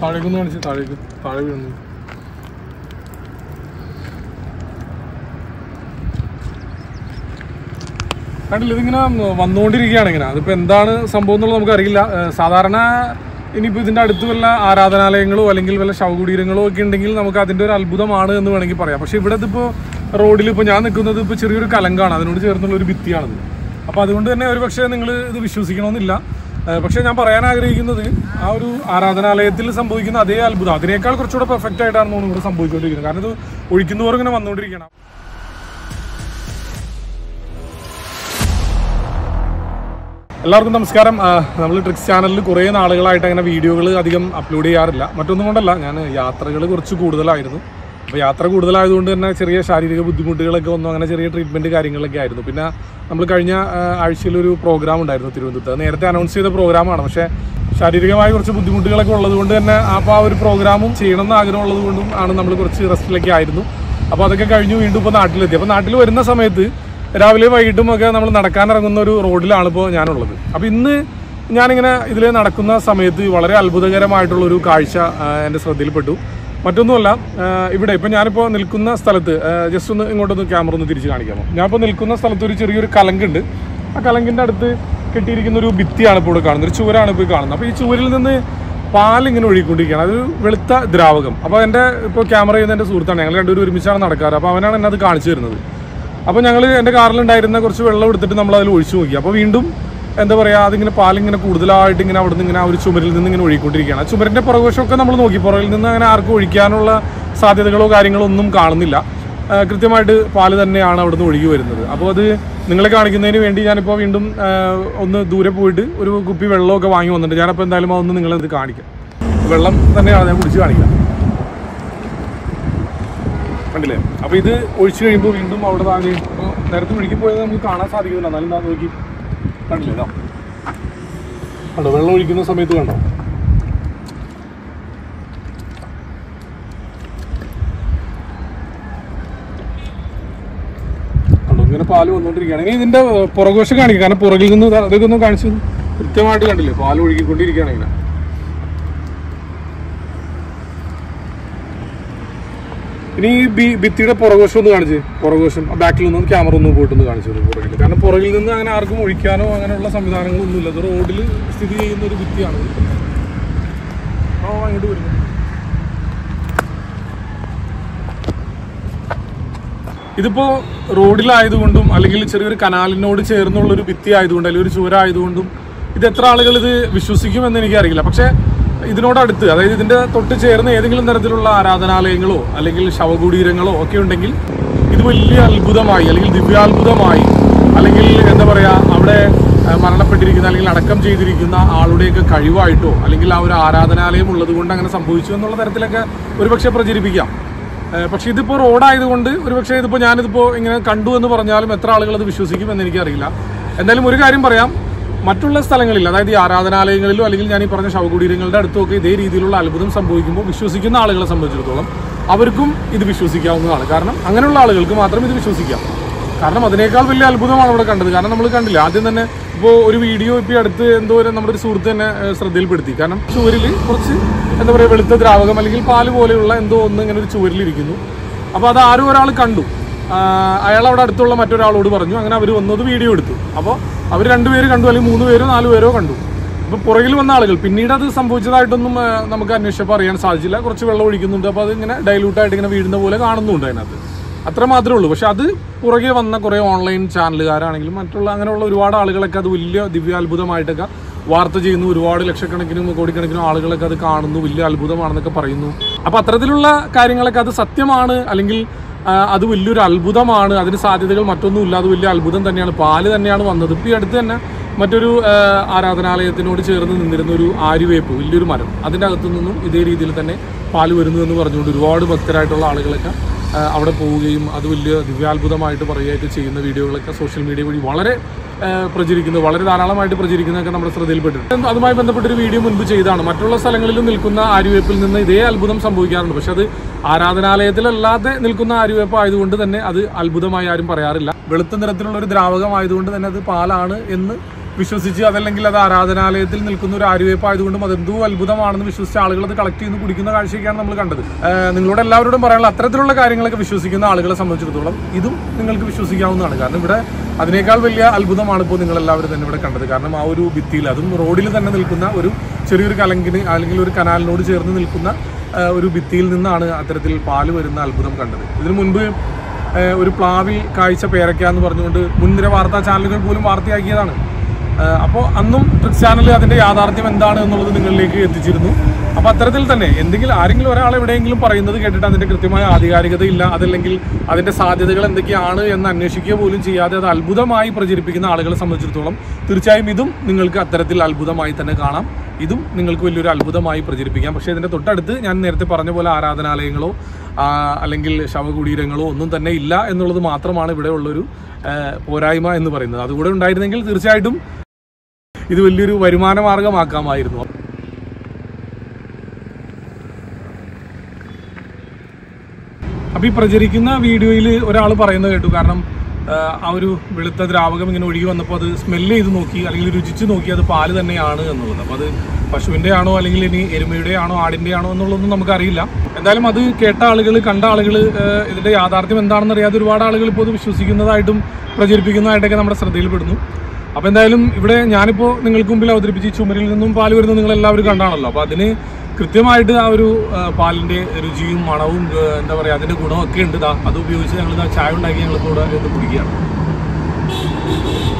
താഴേക്കൊന്ന് കാണിച്ച് താഴേക്ക് താഴെ വീഴുന്നു കണ്ടില്ല ഇതിങ്ങനെ വന്നുകൊണ്ടിരിക്കുകയാണ് ഇങ്ങനെ അതിപ്പോൾ എന്താണ് സംഭവം എന്നുള്ളത് നമുക്കറിയില്ല ഏഹ് സാധാരണ ഇനിയിപ്പോൾ ഇതിൻ്റെ അടുത്ത് വല്ല ആരാധനാലയങ്ങളോ അല്ലെങ്കിൽ വല്ല ശവകുടീരങ്ങളോ ഒക്കെ ഉണ്ടെങ്കിൽ നമുക്ക് അതിൻ്റെ ഒരു അത്ഭുതമാണ് എന്ന് വേണമെങ്കിൽ പറയാം പക്ഷേ ഇവിടെ ഇതിപ്പോൾ റോഡിൽ ഇപ്പോൾ ഞാൻ നിൽക്കുന്നത് ഇപ്പോൾ ചെറിയൊരു കലങ്കാണ് അതിനോട് ചേർന്നുള്ള ഒരു ഭിത്തിയാണിത് അപ്പോൾ അതുകൊണ്ട് തന്നെ ഒരു പക്ഷേ നിങ്ങൾ ഇത് വിശ്വസിക്കണമെന്നില്ല ഏഹ് പക്ഷേ ഞാൻ പറയാൻ ആഗ്രഹിക്കുന്നത് ആ ഒരു ആരാധനാലയത്തിൽ സംഭവിക്കുന്ന അതേ അത്ഭുതം അതിനേക്കാൾ കുറച്ചുകൂടെ പെർഫെക്റ്റ് ആയിട്ടാണ് തോന്നുന്നു ഇവിടെ സംഭവിച്ചുകൊണ്ടിരിക്കുന്നത് കാരണം ഇത് ഒഴിക്കുന്നവർ ഇങ്ങനെ വന്നുകൊണ്ടിരിക്കണം എല്ലാവർക്കും നമസ്കാരം നമ്മൾ ട്രിക്സ് ചാനലിൽ കുറേ നാളുകളായിട്ട് അങ്ങനെ വീഡിയോകൾ അധികം അപ്ലോഡ് ചെയ്യാറില്ല മറ്റൊന്നും കൊണ്ടല്ല ഞാൻ യാത്രകൾ കുറച്ച് കൂടുതലായിരുന്നു അപ്പോൾ യാത്ര കൂടുതലായതുകൊണ്ട് തന്നെ ചെറിയ ശാരീരിക ബുദ്ധിമുട്ടുകളൊക്കെ വന്നു അങ്ങനെ ചെറിയ ട്രീറ്റ്മെൻറ്റ് കാര്യങ്ങളൊക്കെ ആയിരുന്നു പിന്നെ നമ്മൾ കഴിഞ്ഞ ആ, ആഴ്ചയിൽ ഒരു പ്രോഗ്രാം ഉണ്ടായിരുന്നു തിരുവനന്തപുരത്ത് അത് നേരത്തെ അനൗൺസ് ചെയ്ത പ്രോഗ്രാമാണ് പക്ഷേ ശാരീരികമായ കുറച്ച് ബുദ്ധിമുട്ടുകളൊക്കെ ഉള്ളത് കൊണ്ട് തന്നെ അപ്പോൾ ആ ഒരു പ്രോഗ്രാമും ചെയ്യണമെന്ന് ആഗ്രഹമുള്ളത് കൊണ്ടും ആണ് നമ്മൾ കുറച്ച് റെസ്റ്റിലൊക്കെ ആയിരുന്നു അപ്പോൾ അതൊക്കെ കഴിഞ്ഞു വീണ്ടും ഇപ്പോൾ നാട്ടിലെത്തി അപ്പോൾ നാട്ടിൽ വരുന്ന സമയത്ത് രാവിലെ വൈകിട്ടും ഒക്കെ നമ്മൾ നടക്കാനിറങ്ങുന്ന ഒരു റോഡിലാണ് ഇപ്പോൾ ഞാനുള്ളത് അപ്പോൾ ഇന്ന് ഞാനിങ്ങനെ ഇതിൽ നടക്കുന്ന സമയത്ത് വളരെ അത്ഭുതകരമായിട്ടുള്ള ഒരു കാഴ്ച ആ, എൻ്റെ ശ്രദ്ധയിൽപ്പെട്ടു മറ്റൊന്നുമല്ല ആ, ഇവിടെ ഇപ്പോൾ ഞാനിപ്പോൾ നിൽക്കുന്ന സ്ഥലത്ത് ജസ്റ്റ് ഒന്ന് ഇങ്ങോട്ടൊന്ന് ക്യാമറ ഒന്ന് തിരിച്ച് കാണിക്കാമോ ഞാനിപ്പോൾ നിൽക്കുന്ന സ്ഥലത്ത് ഒരു ചെറിയൊരു കലങ്കുണ്ട് ആ കലങ്കിൻ്റെ അടുത്ത് കെട്ടിയിരിക്കുന്ന ഒരു ഭിത്തിയാണ് ഇപ്പോൾ ഇവിടെ കാണുന്നത് ഒരു ചുവരാണ് ഇപ്പോൾ ഈ കാണുന്നത് അപ്പോൾ ഈ ചുവരിൽ നിന്ന് പാലിങ്ങനെ ഒഴുകിക്കൊണ്ടിരിക്കുകയാണ് അതൊരു വെളുത്ത ദ്രാവകം അപ്പോൾ എൻ്റെ ഇപ്പോൾ ക്യാമറ ചെയ്യുന്ന എൻ്റെ സുഹൃത്താണ് ഞങ്ങൾ രണ്ടുപേരും ഒരുമിച്ചാണ് നടക്കാറ് അപ്പോൾ അവനാണ് എന്നെ അത് കാണിച്ചു തരുന്നത് അപ്പോൾ ഞങ്ങൾ എൻ്റെ കാറിലുണ്ടായിരുന്ന കുറച്ച് വെള്ളം എടുത്തിട്ട് നമ്മൾ അതിൽ ഒഴിച്ചു നോക്കി അപ്പോൾ വീണ്ടും എന്താ പറയുക അതിങ്ങനെ പാലിങ്ങനെ കൂടുതലായിട്ട് ഇങ്ങനെ അവിടെ നിന്ന് ഇങ്ങനെ ആ ഒരു ചുമരിൽ നിന്ന് ഇങ്ങനെ ഒഴുകിക്കൊണ്ടിരിക്കുകയാണ് ആ ചുമരിൻ്റെ പുറകുവശമൊക്കെ നമ്മൾ നോക്കി പുറകിൽ നിന്ന് അങ്ങനെ ആർക്കും ഒഴിക്കാനുള്ള സാധ്യതകളോ കാര്യങ്ങളോ ഒന്നും കാണുന്നില്ല ആ, കൃത്യമായിട്ട് പാല് തന്നെയാണ് അവിടെ നിന്ന് ഒഴുകി വരുന്നത് അപ്പോൾ അത് നിങ്ങളെ കാണിക്കുന്നതിന് വേണ്ടി ഞാനിപ്പോൾ വീണ്ടും ആ, ഒന്ന് ദൂരെ പോയിട്ട് ഒരു കുപ്പി വെള്ളമൊക്കെ വാങ്ങി വന്നിട്ടുണ്ട് ഞാനപ്പോൾ എന്തായാലും അതൊന്ന് നിങ്ങളെ ഇത് കാണിക്കാം വെള്ളം തന്നെയാണ് ഞാൻ കുടിച്ച് കാണിക്കാം കണ്ടില്ലേ അപ്പൊ ഇത് ഒഴിച്ചു കഴിയുമ്പോൾ വീണ്ടും അവിടെ താഴെ ഇപ്പോൾ നേരത്തെ ഒഴുകി പോയത് നമുക്ക് കാണാൻ സാധിക്കുന്നില്ല എന്നാലും എന്താ നോക്കി കണ്ടില്ലേ ഇതാ കണ്ടോ വെള്ളം ഒഴിക്കുന്ന സമയത്ത് കണ്ടോ കണ്ടോ ഇങ്ങനെ പാല് വന്നുകൊണ്ടിരിക്കുകയാണ് ഇനി ഇതിന്റെ പുറകുവശം കാണിക്കും കാരണം പുറകിൽ നിന്ന് ഇതാ അതൊക്കെ ഒന്ന് കാണിച്ചു തന്നു. കൃത്യമായിട്ട് കണ്ടില്ലേ പാല് ഒഴുകിക്കൊണ്ടിരിക്കുകയാണ് ഇങ്ങനെ ഇനി ഈ ബി- ഭിത്തിയുടെ പുറകുവശം ഒന്ന് കാണിച്ച് പുറകുവശം ബാക്കിൽ നിന്ന് ക്യാമറ ഒന്ന് പോയിട്ടൊന്ന് കാണിച്ചു തരും പുറകിൽ കാരണം പുറകിൽ നിന്ന് അങ്ങനെ ആർക്കും ഒഴിക്കാനോ അങ്ങനെയുള്ള സംവിധാനങ്ങളൊന്നും ഇല്ല ഇത് റോഡിൽ സ്ഥിതി ചെയ്യുന്ന ഒരു ഭിത്തിയാണ് ആ അങ്ങോട്ട് വരുന്നു ഇതിപ്പോ റോഡിലായതുകൊണ്ടും അല്ലെങ്കിൽ ചെറിയൊരു കനാലിനോട് ചേർന്നുള്ള ഒരു ഭിത്തി ആയതുകൊണ്ട് അല്ലെങ്കിൽ ഒരു ചുവരായതുകൊണ്ടും ഇത് എത്ര ആളുകൾ ഇത് വിശ്വസിക്കുമെന്ന് എനിക്കറിയില്ല പക്ഷേ ഇതിനോടടുത്ത് അതായത് ഇതിന്റെ തൊട്ട് ചേർന്ന് ഏതെങ്കിലും തരത്തിലുള്ള ആരാധനാലയങ്ങളോ അല്ലെങ്കിൽ ശവകുടീരങ്ങളോ ഒക്കെ ഉണ്ടെങ്കിൽ ഇത് വലിയ അത്ഭുതമായി അല്ലെങ്കിൽ ദിവ്യാത്ഭുതമായി അല്ലെങ്കിൽ എന്താ പറയാ അവിടെ ആ, മരണപ്പെട്ടിരിക്കുന്ന അല്ലെങ്കിൽ അടക്കം ചെയ്തിരിക്കുന്ന ആളുടെയൊക്കെ കഴിവായിട്ടോ അല്ലെങ്കിൽ ആ ഒരു ആരാധനാലയം ഉള്ളത് കൊണ്ട് അങ്ങനെ സംഭവിച്ചു എന്നുള്ള തരത്തിലൊക്കെ ഒരുപക്ഷെ പ്രചരിപ്പിക്കാം ഏഹ് പക്ഷേ ഇതിപ്പോൾ റോഡായതുകൊണ്ട് ഒരുപക്ഷെ ഇതിപ്പോൾ ഞാനിതിപ്പോൾ ഇങ്ങനെ കണ്ടു എന്ന് പറഞ്ഞാലും എത്ര ആളുകൾ അത് വിശ്വസിക്കും എന്ന് എനിക്കറിയില്ല എന്തായാലും ഒരു കാര്യം പറയാം മറ്റുള്ള സ്ഥലങ്ങളിൽ അതായത് ഈ ആരാധനാലയങ്ങളിലോ അല്ലെങ്കിൽ ഞാൻ ഈ പറഞ്ഞ ശവകുടീരങ്ങളുടെ അടുത്തൊക്കെ ഇതേ രീതിയിലുള്ള അത്ഭുതം സംഭവിക്കുമ്പോൾ വിശ്വസിക്കുന്ന ആളുകളെ സംബന്ധിച്ചിടത്തോളം അവർക്കും ഇത് വിശ്വസിക്കാവുന്നതാണ് കാരണം അങ്ങനെയുള്ള ആളുകൾക്ക് മാത്രം ഇത് വിശ്വസിക്കാം കാരണം അതിനേക്കാൾ വലിയ അത്ഭുതമാണ് ഇവിടെ കണ്ടത് കാരണം നമ്മൾ കണ്ടില്ല ആദ്യം തന്നെ ഇപ്പോൾ ഒരു വീഡിയോ ഇപ്പോൾ ഈ അടുത്ത് എന്തോ ഒരു നമ്മുടെ ഒരു സുഹൃത്ത് തന്നെ ഏഹ്, ശ്രദ്ധയിൽപ്പെടുത്തി കാരണം ചുവരിൽ കുറച്ച് എന്താ പറയുക വെളുത്ത ദ്രാവകം അല്ലെങ്കിൽ പാല് പോലെയുള്ള എന്തോ ഒന്ന് ഇങ്ങനെ ഒരു ചുവരിലിരിക്കുന്നു അപ്പോൾ അത് ആരും ഒരാൾ കണ്ടു ആഹ് അയാൾ അവിടെ അടുത്തുള്ള മറ്റൊരാളോട് പറഞ്ഞു അങ്ങനെ അവർ വന്നത് വീഡിയോ എടുത്തു അപ്പോൾ അവർ രണ്ടുപേര് കണ്ടു അല്ലെങ്കിൽ മൂന്ന് പേരോ നാല് പേരോ കണ്ടു അപ്പോൾ പുറകിൽ വന്ന ആളുകൾ പിന്നീട് അത് സംഭവിച്ചതായിട്ടൊന്നും ആഹ്, നമുക്ക് അന്വേഷിച്ചപ്പോൾ അറിയാൻ സാധിച്ചില്ല കുറച്ച് വെള്ളം ഒഴിക്കുന്നുണ്ട് അപ്പോൾ അത് ഇങ്ങനെ ഡൈലൂട്ടായിട്ട് ഇങ്ങനെ വീഴുന്ന പോലെ കാണുന്നുണ്ട് അതിനകത്ത് അത്ര മാത്രമേ ഉള്ളൂ പക്ഷെ അത് പുറകെ വന്ന കുറേ ഓൺലൈൻ ചാനലുകാരാണെങ്കിലും മറ്റുള്ള അങ്ങനെയുള്ള ഒരുപാട് ആളുകളൊക്കെ അത് വലിയ ദിവ്യാത്ഭുതമായിട്ടൊക്കെ വാർത്ത ചെയ്യുന്നു ഒരുപാട് ലക്ഷക്കണക്കിനും കോടിക്കണക്കിനും ആളുകളൊക്കെ അത് കാണുന്നു വലിയ അത്ഭുതമാണെന്നൊക്കെ പറയുന്നു അപ്പോൾ അത്തരത്തിലുള്ള കാര്യങ്ങളൊക്കെ അത് സത്യമാണ് അല്ലെങ്കിൽ ആ, അത് വലിയൊരു അത്ഭുതമാണ് അതിന് സാധ്യതകൾ മറ്റൊന്നുമില്ല അത് വലിയ അത്ഭുതം തന്നെയാണ് പാല് തന്നെയാണ് വന്നത് ഇപ്പോൾ ഈ അടുത്ത് തന്നെ മറ്റൊരു ആ, ആരാധനാലയത്തിനോട് ചേർന്ന് നിന്നിരുന്ന ഒരു ആര്യവേപ്പ് വലിയൊരു മരം അതിൻ്റെ അകത്തു നിന്നും ഇതേ രീതിയിൽ തന്നെ പാല് വരുന്നു എന്ന് പറഞ്ഞുകൊണ്ട് ഒരുപാട് ഭക്തരായിട്ടുള്ള ആളുകളൊക്കെ ആ, അവിടെ പോവുകയും അത് വലിയ ദിവ്യാത്ഭുതമായിട്ട് പറയുകയൊക്കെ ചെയ്യുന്ന വീഡിയോകളൊക്കെ സോഷ്യൽ മീഡിയ വഴി വളരെ ആ, പ്രചരിക്കുന്നു വളരെ ധാരാളമായിട്ട് പ്രചരിക്കുന്നതൊക്കെ നമ്മുടെ ശ്രദ്ധയിൽപ്പെട്ടിട്ടുണ്ട് അതുമായി ബന്ധപ്പെട്ടൊരു വീഡിയോ മുൻപ് ചെയ്താണ് മറ്റുള്ള സ്ഥലങ്ങളിലും നിൽക്കുന്ന ആര്യവേപ്പിൽ നിന്ന് ഇതേ അത്ഭുതം സംഭവിക്കാറുണ്ട് പക്ഷെ അത് ആരാധനാലയത്തിലല്ലാതെ നിൽക്കുന്ന ആര്യവേപ്പ് ആയതുകൊണ്ട് തന്നെ അത് അത്ഭുതമായി ആരും പറയാറില്ല വെളുത്ത നിറത്തിലുള്ള ഒരു ദ്രാവകം ആയതുകൊണ്ട് തന്നെ അത് പാലാണ് എന്ന് വിശ്വസിച്ച് അതല്ലെങ്കിൽ അത് ആരാധനാലയത്തിൽ നിൽക്കുന്ന ഒരു ആര്യവേപ്പ് ആയതുകൊണ്ടും അതെന്തോ അത്ഭുതമാണെന്ന് വിശ്വസിച്ച ആളുകൾ അത് കളക്ട് ചെയ്ത് കുടിക്കുന്ന കാഴ്ചയൊക്കെയാണ് നമ്മൾ കണ്ടത് ഏഹ് നിങ്ങളോട് എല്ലാവരോടും പറയാനുള്ള അത്തരത്തിലുള്ള കാര്യങ്ങളൊക്കെ വിശ്വസിക്കുന്ന ആളുകളെ സംബന്ധിച്ചിടത്തോളം ഇതും നിങ്ങൾക്ക് വിശ്വസിക്കാവുന്നതാണ് കാരണം ഇവിടെ അതിനേക്കാൾ വലിയ അത്ഭുതമാണ് ഇപ്പോൾ നിങ്ങൾ എല്ലാവരും തന്നെ ഇവിടെ കണ്ടത് കാരണം ആ ഒരു ഭിത്തിയിൽ അതും റോഡിൽ തന്നെ നിൽക്കുന്ന ഒരു ചെറിയൊരു കലങ്കിന് അല്ലെങ്കിൽ ഒരു കനാലിനോട് ചേർന്ന് നിൽക്കുന്ന ഏഹ് ഒരു ഭിത്തിയിൽ നിന്നാണ് അത്തരത്തിൽ പാല് വരുന്ന അത്ഭുതം കണ്ടത് ഇതിനു മുൻപ് ഏഹ് ഒരു പ്ലാവിൽ കാഴ്ച പേരയ്ക്ക എന്ന് പറഞ്ഞുകൊണ്ട് മുൻനിര വാർത്താ ചാനലുകൾ പോലും വാർത്തയാക്കിയതാണ് അപ്പോൾ അന്നും ട്രിക്സ് ചാനൽ അതിന്റെ യാഥാർത്ഥ്യം എന്താണ് എന്നുള്ളത് നിങ്ങളിലേക്ക് എത്തിച്ചിരുന്നു അപ്പോൾ അത്തരത്തിൽ തന്നെ എന്തെങ്കിലും ആരെങ്കിലും ഒരാൾ എവിടെയെങ്കിലും പറയുന്നത് കേട്ടിട്ട് അതിന്റെ കൃത്യമായ ആധികാരികത ഇല്ല അതല്ലെങ്കിൽ അതിന്റെ സാധ്യതകൾ എന്തൊക്കെയാണ് എന്ന് അന്വേഷിക്കുക പോലും ചെയ്യാതെ അത് അത്ഭുതമായി പ്രചരിപ്പിക്കുന്ന ആളുകളെ സംബന്ധിച്ചിടത്തോളം തീർച്ചയായും ഇതും നിങ്ങൾക്ക് അത്തരത്തിൽ അത്ഭുതമായി തന്നെ കാണാം ഇതും നിങ്ങൾക്ക് വലിയൊരു അത്ഭുതമായി പ്രചരിപ്പിക്കാം പക്ഷേ ഇതിന്റെ തൊട്ടടുത്ത് ഞാൻ നേരത്തെ പറഞ്ഞ പോലെ ആരാധനാലയങ്ങളോ ആ, അല്ലെങ്കിൽ ശവകുടീരങ്ങളോ ഒന്നും തന്നെ ഇല്ല എന്നുള്ളത് മാത്രമാണ് ഇവിടെ ഉള്ളൊരു ആ, പോരായ്മ എന്ന് പറയുന്നത് അതുകൂടെ ഉണ്ടായിരുന്നെങ്കിൽ തീർച്ചയായിട്ടും ഇത് വലിയൊരു വരുമാന മാർഗമാക്കാമായിരുന്നു അപ്പൊ ഈ പ്രചരിക്കുന്ന വീഡിയോയിൽ ഒരാൾ പറയുന്നത് കേട്ടു കാരണം ആ, ആ ഒരു വെളുത്ത ദ്രാവകം ഇങ്ങനെ ഒഴുകി വന്നപ്പോൾ അത് സ്മെല്ല് ചെയ്ത് നോക്കി അല്ലെങ്കിൽ രുചിച്ച് നോക്കി അത് പാല് തന്നെയാണ് എന്നുള്ളത് അപ്പോൾ അത് പശുവിന്റെ ആണോ അല്ലെങ്കിൽ ഇനി എരുമയുടെ ആണോ ആടിന്റെ ആണോ എന്നുള്ളതൊന്നും നമുക്കറിയില്ല എന്തായാലും അത് കേട്ട ആളുകൾ കണ്ട ആളുകൾ ഇതിന്റെ യാഥാർത്ഥ്യം എന്താണെന്ന് അറിയാതെ ഒരുപാട് ആളുകൾ ഇപ്പോൾ ഇത് വിശ്വസിക്കുന്നതായിട്ടും പ്രചരിപ്പിക്കുന്നതായിട്ടൊക്കെ നമ്മുടെ ശ്രദ്ധയിൽപ്പെടുന്നു അപ്പോൾ എന്തായാലും ഇവിടെ ഞാനിപ്പോൾ നിങ്ങൾക്ക് മുമ്പിൽ അവതരിപ്പിച്ച് ഈ ചുമരിൽ നിന്നും പാല് വരുന്നത് നിങ്ങൾ എല്ലാവരും കണ്ടാണല്ലോ അപ്പോൾ അതിന് കൃത്യമായിട്ട് ആ ഒരു ആ, പാലിന്റെ രുചിയും മണവും ആ, എന്താ പറയുക അതിന്റെ ഗുണവും ഒക്കെ ഉണ്ട് ദാ അത് ഉപയോഗിച്ച് ഞങ്ങൾ ചായ ഉണ്ടാക്കി ഞങ്ങൾ ഇവിടെ ഇത് കുടിക്കുകയാണ്